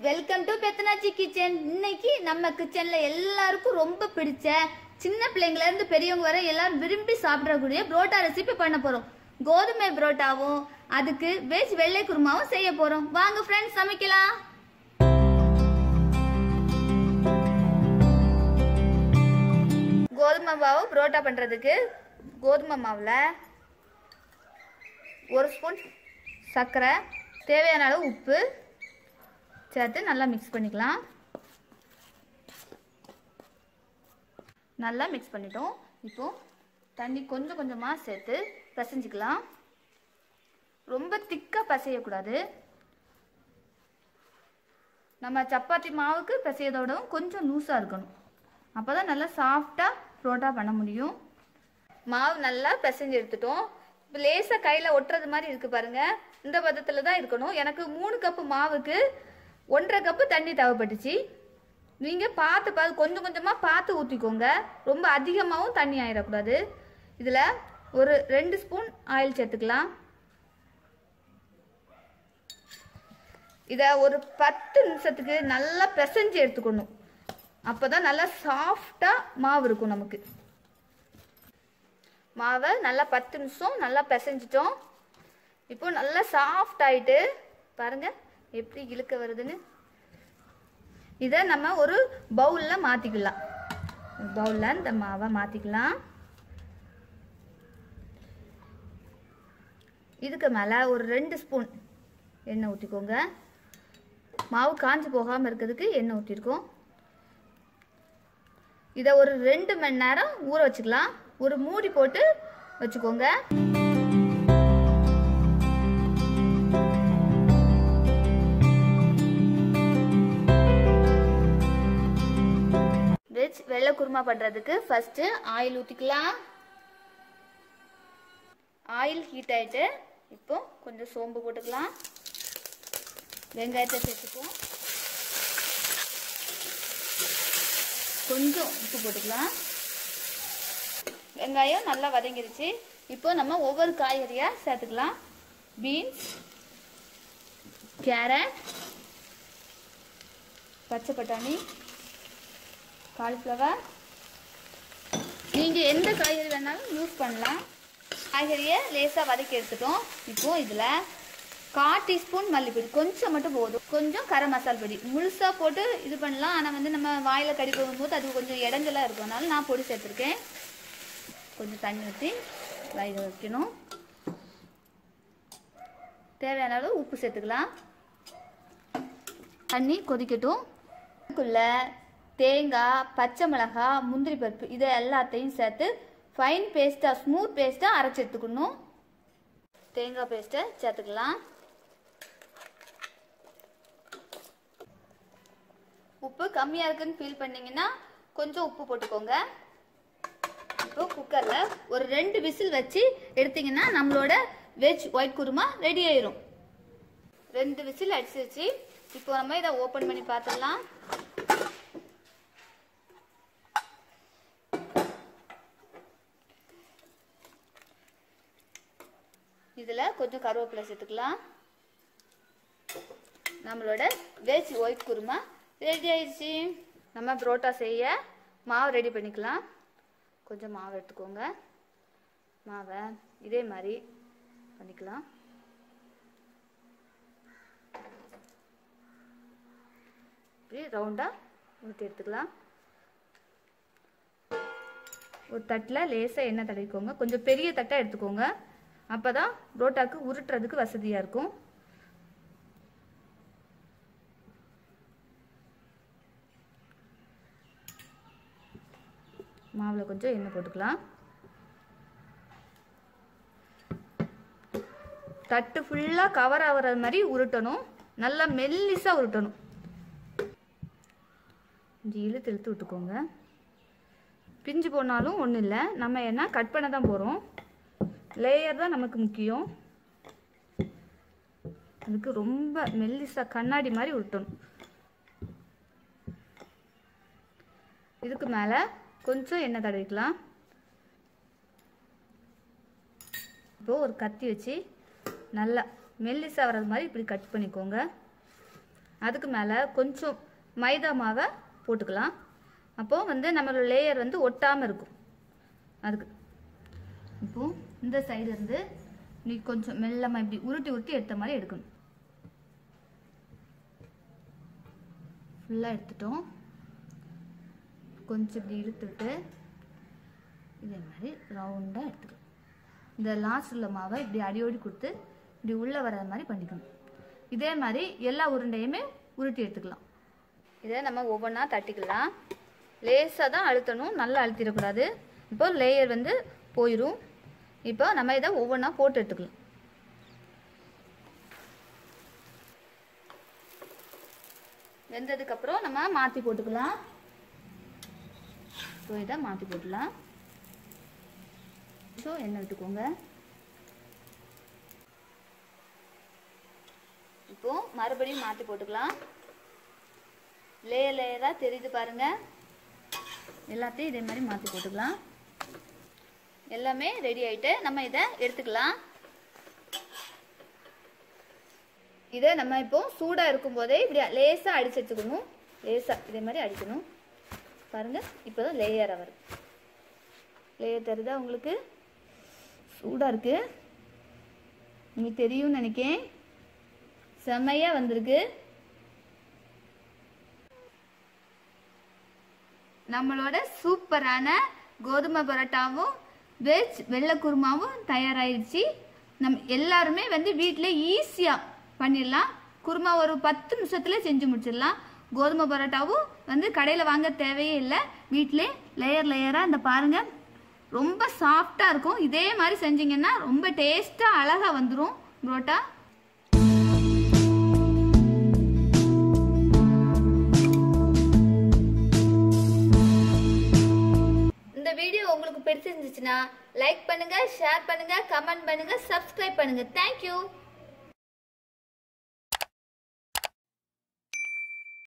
welcome to Pethanachi kitchen இன்னைக்கு நம்ம கிச்சன்ல எல்லாருக்கும் ரொம்ப பிடிச்ச சின்ன பிள்ளைங்கள இருந்து பெரியவங்க வரை எல்லாரும் விரும்பி சாப்பிடக்கூடிய புரோட்டா ரெசிபி பண்ண போறோம் கோதுமை புரோட்டாவும் அதுக்கு வெஜ் வெள்ளை குருமாவும் செய்ய போறோம் வாங்க ஃப்ரெண்ட்ஸ் சமைக்கலாம் கோதுமை மாவு புரோட்டா பண்றதுக்கு கோதுமை மாவுல ஒரு ஸ்பூன் சர்க்கரை தேவையான அளவு உப்பு சேர்த்து நல்லா மிக்ஸ் பண்ணிக்கலாம் நல்லா மிக்ஸ் பண்ணிட்டோம் இப்போ தண்ணி கொஞ்சம் கொஞ்சமாக சேர்த்து பிசைஞ்சிக்கலாம் ரொம்ப திக்காக பிசையக்கூடாது நம்ம சப்பாத்தி மாவுக்கு பிசையதோடவும் கொஞ்சம் லூஸாக இருக்கணும் அப்போ தான் நல்லா சாஃப்டாக புரோட்டா பண்ண முடியும் மாவு நல்லா பிசைஞ்சு எடுத்துட்டோம் இப்போ லேசாக கையில் ஒட்டுறது மாதிரி இருக்குது பாருங்க இந்த பதத்தில் தான் இருக்கணும் எனக்கு மூணு கப்பு மாவுக்கு ஒன்றரை கப்பு தண்ணி தேவைப்பட்டுச்சு நீங்கள் பார்த்து பார்த்து கொஞ்சம் கொஞ்சமாக பார்த்து ஊற்றிக்கோங்க ரொம்ப அதிகமாகவும் தண்ணி ஆயிடக்கூடாது இதில் ஒரு ரெண்டு ஸ்பூன் ஆயில் சேர்த்துக்கலாம் இதை ஒரு பத்து நிமிஷத்துக்கு நல்லா பிசைஞ்சு எடுத்துக்கணும் அப்போ தான் நல்லா சாஃப்டாக மாவு இருக்கும் நமக்கு மாவை நல்லா பத்து நிமிஷம் நல்லா பிசைஞ்சிட்டோம் இப்போ நல்லா சாஃப்ட் ஆயிட்டு பாருங்க எப்படி இழுக்க வருதுன்னு இதை நம்ம ஒரு பவுலில் மாற்றிக்கலாம் பவுலில் இந்த மாவை மாற்றிக்கலாம் இதுக்கு மேலே ஒரு ரெண்டு ஸ்பூன் எண்ணெய் ஊற்றிக்கோங்க மாவு காஞ்சி போகாமல் இருக்கிறதுக்கு எண்ணெய் ஊற்றிருக்கோம் இதை ஒரு ரெண்டு மணி நேரம் ஊற வச்சுக்கலாம் ஒரு மூடி போட்டு வச்சுக்கோங்க வெஜ் வெள்ளை குருமா பண்ணுறதுக்கு ஃபஸ்ட்டு ஆயில் ஊற்றிக்கலாம் ஆயில் ஹீட் ஆகிட்டு இப்போ கொஞ்சம் சோம்பு போட்டுக்கலாம் வெங்காயத்தை சேர்த்துக்குவோம் கொஞ்சம் உப்பு போட்டுக்கலாம் வெங்காயம் நல்லா வதங்கிருச்சு இப்போ நம்ம ஒவ்வொரு காய்கறியாக சேர்த்துக்கலாம் பீன்ஸ் கேரட் பச்சை பட்டாணி காலிஃப்ளவர் நீங்கள் எந்த காய்கறி வேணாலும் யூஸ் பண்ணலாம் காய்கறியை லேசாக வதக்கி எடுத்துட்டோம் இப்போ இதில் கால் டீஸ்பூன் மல்லிப்பொடி கொஞ்சம் மட்டும் போதும் கொஞ்சம் கரம் மசால் பொடி முழுசாக போட்டு இது பண்ணலாம் ஆனால் வந்து நம்ம வாயில் கடி போகும்போது அது கொஞ்சம் இடைஞ்சலாக இருக்கும் அதனால நான் பொடி சேர்த்துருக்கேன் கொஞ்சம் தண்ணி ஊற்றி வேக வைக்கணும் தேவையான அளவு உப்பு சேர்த்துக்கலாம் தண்ணி கொதிக்கட்டும் இதுக்குள்ள தேங்காய் பச்சை மிளகாய் முந்திரி பருப்பு இதை எல்லாத்தையும் சேர்த்து ஃபைன் பேஸ்ட்டாக ஸ்மூத் பேஸ்ட்டாக அரைச்சி எடுத்துக்கணும் தேங்காய் பேஸ்ட்டை சேர்த்துக்கலாம் உப்பு கம்மியாக இருக்குன்னு ஃபீல் பண்ணீங்கன்னா கொஞ்சம் உப்பு போட்டுக்கோங்க இப்போ குக்கரில் ஒரு ரெண்டு விசில் வச்சு எடுத்தீங்கன்னா நம்மளோட வெஜ் ஒயிட் குருமா ரெடி ஆயிரும் ரெண்டு விசில் அடிச்சிருச்சு இப்போ நம்ம இதை ஓப்பன் பண்ணி பார்த்துடலாம் இதில் கொஞ்சம் கருவேப்பிலை சேர்த்துக்கலாம் நம்மளோட வெஜ் ஒயிட் குருமா ரெடி ஆயிடுச்சு நம்ம புரோட்டா செய்ய மாவு ரெடி பண்ணிக்கலாம் கொஞ்சம் மாவு எடுத்துக்கோங்க மாவை இதே மாதிரி பண்ணிக்கலாம் இப்படி ரவுண்டாக ஊற்றி எடுத்துக்கலாம் ஒரு தட்டில் லேசாக எண்ணெய் தடவிக்கோங்க கொஞ்சம் பெரிய தட்டாக எடுத்துக்கோங்க அப்போ தான் புரோட்டாக்கு உருட்டுறதுக்கு வசதியாக இருக்கும் மாவில் கொஞ்சம் எண்ணெய் போட்டுக்கலாம் தட்டு ஃபுல்லாக கவர் ஆகிற மாதிரி உருட்டணும் நல்லா மெல்லிஸாக உருட்டணும் கொஞ்சம் இழுத்து இழுத்து விட்டுக்கோங்க பிஞ்சு போனாலும் ஒன்றும் இல்லை நம்ம என்ன கட் பண்ண தான் போகிறோம் லேயர் தான் நமக்கு முக்கியம் அதுக்கு ரொம்ப மெல்லிஸாக கண்ணாடி மாதிரி உருட்டணும் இதுக்கு மேலே கொஞ்சம் எண்ணெய் தடவிக்கலாம் இப்போது ஒரு கத்தி வச்சு நல்லா மெல்லிசா வர்றது மாதிரி இப்படி கட் பண்ணிக்கோங்க அதுக்கு மேலே கொஞ்சம் மைதா மாவை போட்டுக்கலாம் அப்போது வந்து நம்மளோட லேயர் வந்து ஒட்டாமல் இருக்கும் அதுக்கு இப்போது இந்த சைடு இருந்து நீ கொஞ்சம் மெல்லமாக இப்படி உருட்டி உருட்டி எடுத்த மாதிரி எடுக்கணும் ஃபுல்லாக எடுத்துட்டோம் கொஞ்சம் இப்படி இழுத்துட்டு இதே மாதிரி ரவுண்டாக எடுத்துக்கலாம் இந்த லாஸ்ட் உள்ள மாவை இப்படி அடியோடி கொடுத்து இப்படி உள்ளே வர மாதிரி பண்ணிக்கணும் இதே மாதிரி எல்லா உருண்டையுமே உருட்டி எடுத்துக்கலாம் இதை நம்ம ஒவ்வொன்றா தட்டிக்கலாம் லேசாக தான் அழுத்தணும் நல்லா அழுத்திடக்கூடாது இப்போ லேயர் வந்து போயிடும் இப்போ நம்ம இதை ஒவ்வொன்றா போட்டு எடுத்துக்கலாம் வெந்ததுக்கப்புறம் நம்ம மாற்றி போட்டுக்கலாம் ஸோ இதை மாற்றி போட்டுக்கலாம் ஸோ எண்ணெய் விட்டுக்கோங்க இப்போ மறுபடியும் மாற்றி போட்டுக்கலாம் லேயர் லேயராக தெரியுது பாருங்க எல்லாத்தையும் இதே மாதிரி மாற்றி போட்டுக்கலாம் எல்லாமே ரெடி ஆயிட்டு நம்ம இதை எடுத்துக்கலாம் இதை நம்ம இப்போ சூடாக இருக்கும்போதே இப்படி லேசாக அடிச்சு எடுத்துக்கணும் லேசாக இதே மாதிரி அடிக்கணும் பாருங்க இப்போ தான் லேயராக வருது லேயர் தருதா உங்களுக்கு சூடாக இருக்கு உங்களுக்கு தெரியும்னு நினைக்கேன் செம்மையாக வந்திருக்கு நம்மளோட சூப்பரான கோதுமை பரோட்டாவும் வெஜ் வெள்ளை குருமாவும் தயாராகிடுச்சு நம் எல்லாருமே வந்து வீட்டில் ஈஸியாக பண்ணிடலாம் குருமா ஒரு பத்து நிமிஷத்துல செஞ்சு முடிச்சிடலாம் கோதுமை பரோட்டாவும் வந்து கடையில் வாங்க தேவையே இல்லை வீட்டிலே லேயர் லேயராக இந்த பாருங்க ரொம்ப சாஃப்டாக இருக்கும் இதே மாதிரி செஞ்சீங்கன்னா ரொம்ப டேஸ்ட்டாக அழகாக வந்துடும் புரோட்டா இந்த வீடியோ உங்களுக்கு பிடிச்சிருந்துச்சுன்னா லைக் பண்ணுங்க ஷேர் பண்ணுங்க கமெண்ட் பண்ணுங்க சப்ஸ்கிரைப் பண்ணுங்க தேங்க்யூ